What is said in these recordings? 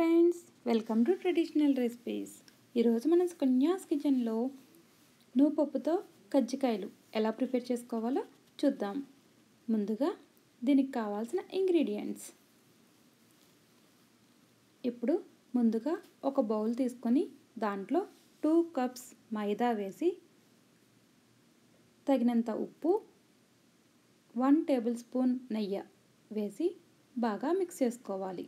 friends welcome to traditional recipes ఈరోజు మన సుకన్యాస్ కిచెన్లో నువ్వు పప్పుతో కజ్జికాయలు ఎలా ప్రిపేర్ చేసుకోవాలో చూద్దాం ముందుగా దీనికి కావాల్సిన ఇంగ్రీడియంట్స్ ఇప్పుడు ముందుగా ఒక బౌల్ తీసుకొని దాంట్లో టూ కప్స్ మైదా వేసి తగినంత ఉప్పు వన్ టేబుల్ స్పూన్ నెయ్యి వేసి బాగా మిక్స్ చేసుకోవాలి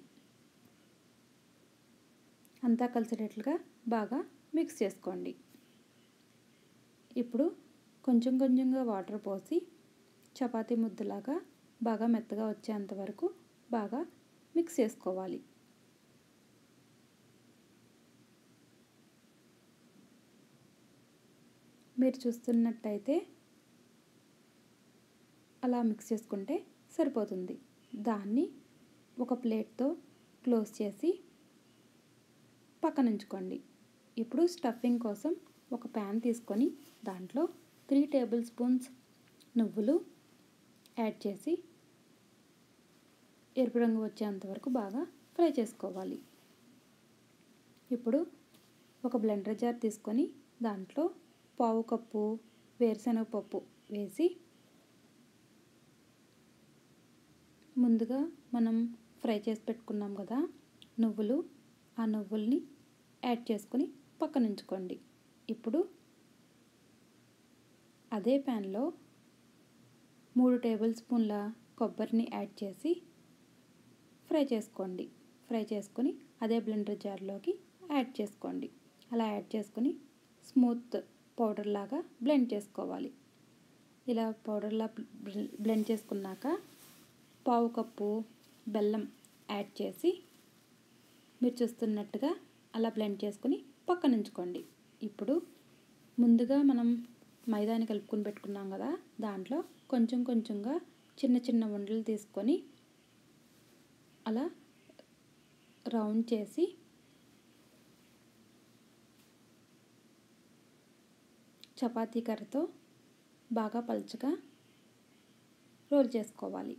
అంతా కలిసేటట్లుగా బాగా మిక్స్ చేసుకోండి ఇప్పుడు కొంచెం కొంచెంగా వాటర్ పోసి చపాతీ ముద్దలాగా బాగా మెత్తగా వచ్చేంత వరకు బాగా మిక్స్ చేసుకోవాలి మీరు చూస్తున్నట్టయితే అలా మిక్స్ చేసుకుంటే సరిపోతుంది దాన్ని ఒక ప్లేట్తో క్లోజ్ చేసి పక్కన ఉంచుకోండి ఇప్పుడు స్టఫింగ్ కోసం ఒక ప్యాన్ తీసుకొని దాంట్లో త్రీ టేబుల్ స్పూన్స్ నువ్వులు యాడ్ చేసి ఎరుపు రంగు వచ్చేంత వరకు బాగా ఫ్రై చేసుకోవాలి ఇప్పుడు ఒక బ్లెండర్ జార్ తీసుకొని దాంట్లో పావు కప్పు వేరుశనగ పప్పు వేసి ముందుగా మనం ఫ్రై చేసి పెట్టుకున్నాం కదా నువ్వులు ఆ నువ్వుల్ని యాడ్ చేసుకొని పక్కన ఉంచుకోండి ఇప్పుడు అదే ప్యాన్లో మూడు టేబుల్ స్పూన్ల కొబ్బరిని యాడ్ చేసి ఫ్రై చేసుకోండి ఫ్రై చేసుకొని అదే బ్లెండర్ జార్లోకి యాడ్ చేసుకోండి అలా యాడ్ చేసుకొని స్మూత్ పౌడర్ లాగా బ్లెండ్ చేసుకోవాలి ఇలా పౌడర్లా బ్లెండ్ చేసుకున్నాక పావు కప్పు బెల్లం యాడ్ చేసి మీరు చూస్తున్నట్టుగా అలా బ్లెండ్ చేసుకొని పక్కన ఉంచుకోండి ఇప్పుడు ముందుగా మనం మైదాని కలుపుకొని పెట్టుకున్నాం కదా దాంట్లో కొంచెం కొంచెంగా చిన్న చిన్న ఉండలు తీసుకొని అలా రౌండ్ చేసి చపాతీ కర్రతో బాగా పలుచగా రోల్ చేసుకోవాలి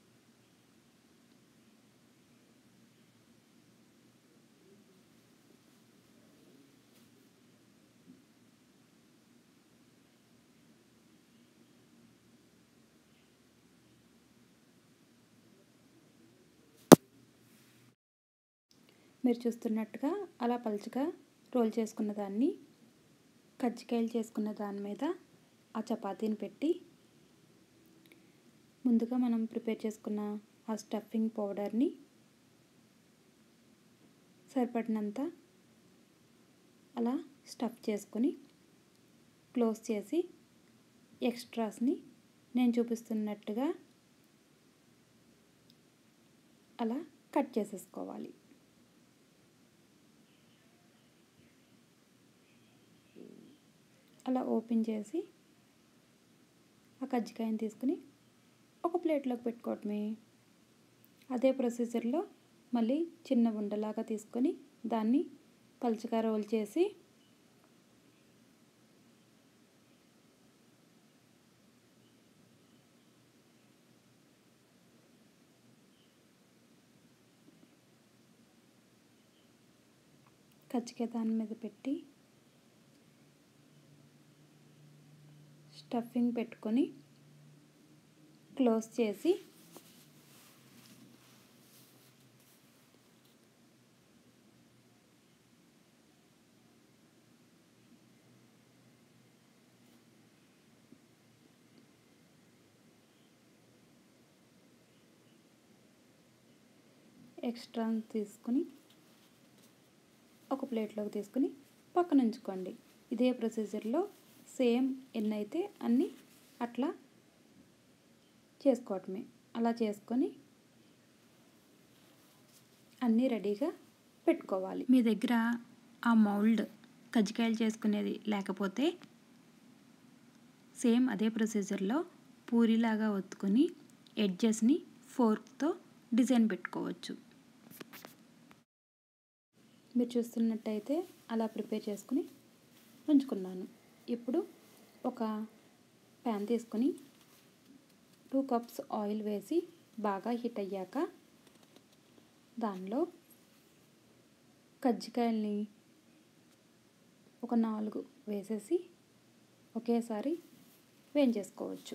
మీరు చూస్తున్నట్టుగా అలా పలుచగా రోల్ చేసుకున్న దాన్ని కజ్జికాయలు చేసుకున్న దాని మీద ఆ చపాతీని పెట్టి ముందుగా మనం ప్రిపేర్ చేసుకున్న ఆ స్టఫింగ్ పౌడర్ని సరిపడినంత అలా స్టఫ్ చేసుకొని క్లోజ్ చేసి ఎక్స్ట్రాస్ని నేను చూపిస్తున్నట్టుగా అలా కట్ చేసేసుకోవాలి అలా ఓపెన్ చేసి ఆ కజ్జికాయని తీసుకుని ఒక ప్లేట్లోకి పెట్టుకోవటమే అదే ప్రొసీజర్లో మళ్ళీ చిన్న ఉండలాగా తీసుకొని దాన్ని పలుచగా రోల్ చేసి కజ్జికాయ దాని మీద పెట్టి స్టఫింగ్ పెట్టుకొని క్లోజ్ చేసి ఎక్స్ట్రా తీసుకుని ఒక ప్లేట్లోకి తీసుకుని పక్కన ఉంచుకోండి ఇదే ప్రొసీజర్లో సేమ్ ఎన్ని అయితే అన్నీ అట్లా చేసుకోవటమే అలా చేసుకొని అన్నీ రెడీగా పెట్టుకోవాలి మీ దగ్గర ఆ మౌల్డ్ కజ్జికాయలు చేసుకునేది లేకపోతే సేమ్ అదే ప్రొసీజర్లో పూరిలాగా ఒత్తుకొని ఎడ్జెస్ని ఫోర్క్తో డిజైన్ పెట్టుకోవచ్చు మీరు చూస్తున్నట్టయితే అలా ప్రిపేర్ చేసుకుని ఉంచుకున్నాను ఇప్పుడు ఒక ప్యాన్ తీసుకొని టూ కప్స్ ఆయిల్ వేసి బాగా హీట్ అయ్యాక దానిలో కజ్జికాయల్ని ఒక నాలుగు వేసేసి ఒకేసారి వేయించేసుకోవచ్చు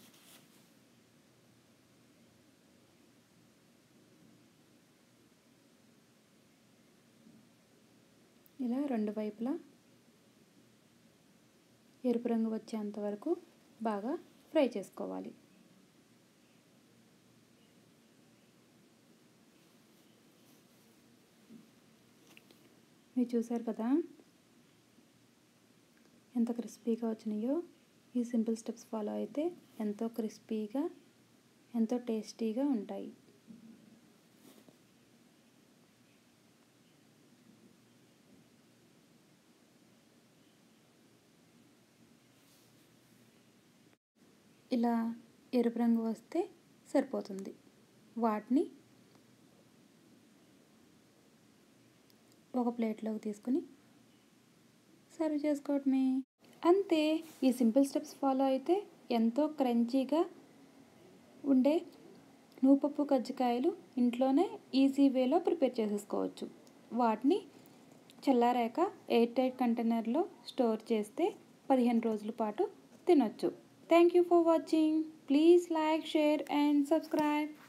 ఇలా రెండు వైపులా ఎరుపు రంగు వచ్చేంత వరకు బాగా ఫ్రై చేసుకోవాలి మీరు చూసారు కదా ఎంత క్రిస్పీగా వచ్చినాయో ఈ సింపుల్ స్టెప్స్ ఫాలో అయితే ఎంతో క్రిస్పీగా ఎంతో టేస్టీగా ఉంటాయి ఇలా ఎరుపు రంగు వస్తే సరిపోతుంది వాటిని ఒక ప్లేట్లోకి తీసుకుని సర్వ్ చేసుకోవటమే అంతే ఈ సింపుల్ స్టెప్స్ ఫాలో అయితే ఎంతో క్రంచీగా ఉండే నూపప్పు కజ్జికాయలు ఇంట్లోనే ఈజీ వేలో ప్రిపేర్ చేసేసుకోవచ్చు వాటిని చల్లారాక ఎయిర్ టైట్ కంటైనర్లో స్టోర్ చేస్తే పదిహేను రోజుల పాటు తినొచ్చు thank you for watching please like share and subscribe